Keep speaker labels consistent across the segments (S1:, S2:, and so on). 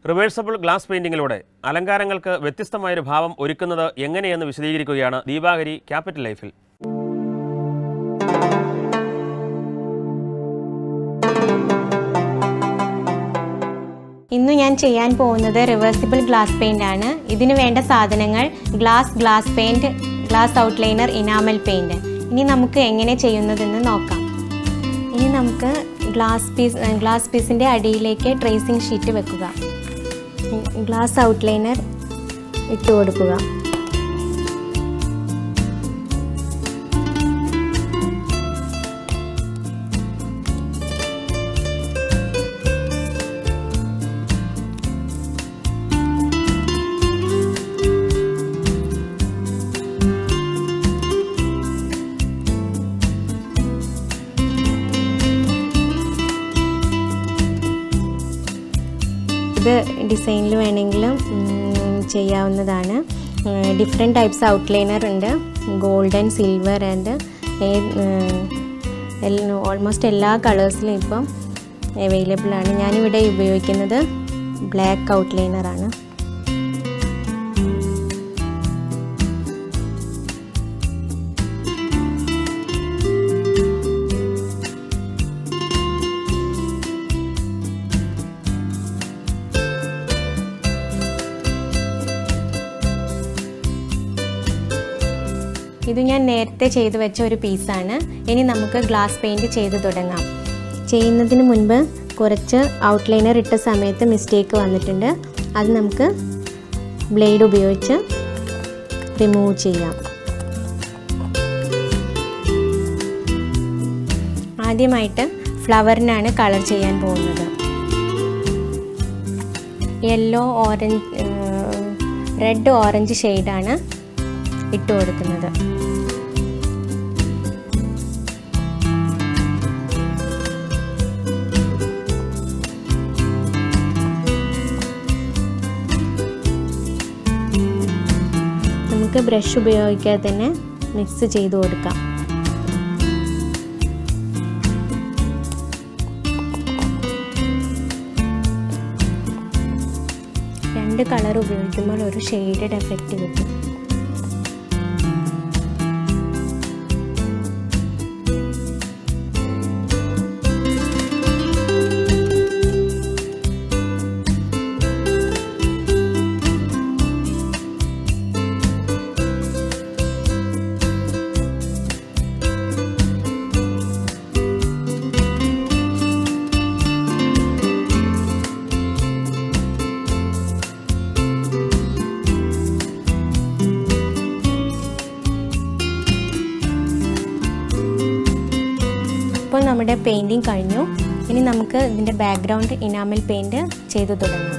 S1: reversible glass പെയിന്റിങ്ങിലൂടെ അലങ്കാരങ്ങൾക്ക് വ്യത്യസ്തമായൊരു ഭാവം ഒരുക്കുന്നത് എങ്ങനെയെന്ന് വിശദീകരിക്കുകയാണ് ദീപാകരി ക്യാപിറ്റൽ ലൈഫിൽ
S2: ഇന്ന് ഞാൻ ചെയ്യാൻ പോകുന്നത് റിവേഴ്സിബിൾ ഗ്ലാസ് പെയിന്റ് ആണ് ഇതിന് വേണ്ട സാധനങ്ങൾ glass glass paint glass outliner enamel paint ഇനി നമുക്ക് എങ്ങനെ ചെയ്യുന്നതെന്ന് നോക്കാം ഇനി നമുക്ക് ഗ്ലാസ് പീസ് ഗ്ലാസ് പീസിൻ്റെ അടിയിലേക്ക് ട്രേസിംഗ് ഷീറ്റ് വെക്കുക ഗ്ലാസ് ഔട്ട്ലൈനർ ഇട്ട് കൊടുക്കുക ഇത് ഡിസൈനിൽ വേണമെങ്കിലും ഉം, ചെയ്യാവുന്നതാണ് ഡിഫറെൻറ്റ് ടൈപ്സ് ഔട്ട്ലൈനർ ഉണ്ട് ഗോൾഡൻ സിൽവർ ആൻഡ് ഓൾമോസ്റ്റ് എല്ലാ കളേഴ്സിലും ഇപ്പം അവൈലബിൾ ആണ് ഞാനിവിടെ ഉപയോഗിക്കുന്നത് ബ്ലാക്ക് ഔട്ട്ലൈനർ ആണ് ഇത് ഞാൻ നേരത്തെ ചെയ്തു വെച്ച ഒരു പീസാണ് ഇനി നമുക്ക് ഗ്ലാസ് പെയിൻറ് ചെയ്ത് തുടങ്ങാം ചെയ്യുന്നതിന് മുൻപ് കുറച്ച് ഔട്ട്ലൈനർ ഇട്ട സമയത്ത് മിസ്റ്റേക്ക് വന്നിട്ടുണ്ട് അത് നമുക്ക് ബ്ലേഡ് ഉപയോഗിച്ച് റിമൂവ് ചെയ്യാം ആദ്യമായിട്ട് ഫ്ലവറിനാണ് കളർ ചെയ്യാൻ പോകുന്നത് യെല്ലോ ഓറഞ്ച് റെഡ് ഓറഞ്ച് ഷെയ്ഡാണ് ഇട്ട് കൊടുക്കുന്നത് നമുക്ക് ബ്രഷ് ഉപയോഗിക്കാതെ തന്നെ മിക്സ് ചെയ്ത് കൊടുക്കാം രണ്ട് കളർ ഉപയോഗിക്കുമ്പോൾ ഒരു ഷെയ്ഡഡ് എഫക്റ്റ് കിട്ടും ഇപ്പോൾ നമ്മുടെ പെയിൻറ്റിങ് കഴിഞ്ഞു ഇനി നമുക്ക് ഇതിൻ്റെ ബാക്ക്ഗ്രൗണ്ട് ഇനാമൽ പെയിൻറ് ചെയ്തു തുടങ്ങാം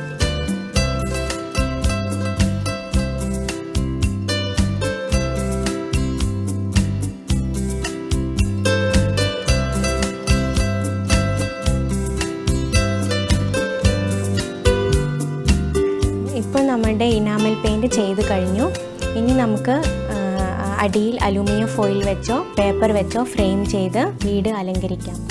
S2: ഇപ്പോൾ നമ്മളുടെ ഇനാമൽ പെയിൻറ് ചെയ്ത് കഴിഞ്ഞു ഇനി നമുക്ക് ആ, അടിയിൽ അലൂമിനിയം ഫോയിൽ വെച്ചോ പേപ്പർ വെച്ചോ ഫ്രെയിം ചെയ്ത് വീട് അലങ്കരിക്കാം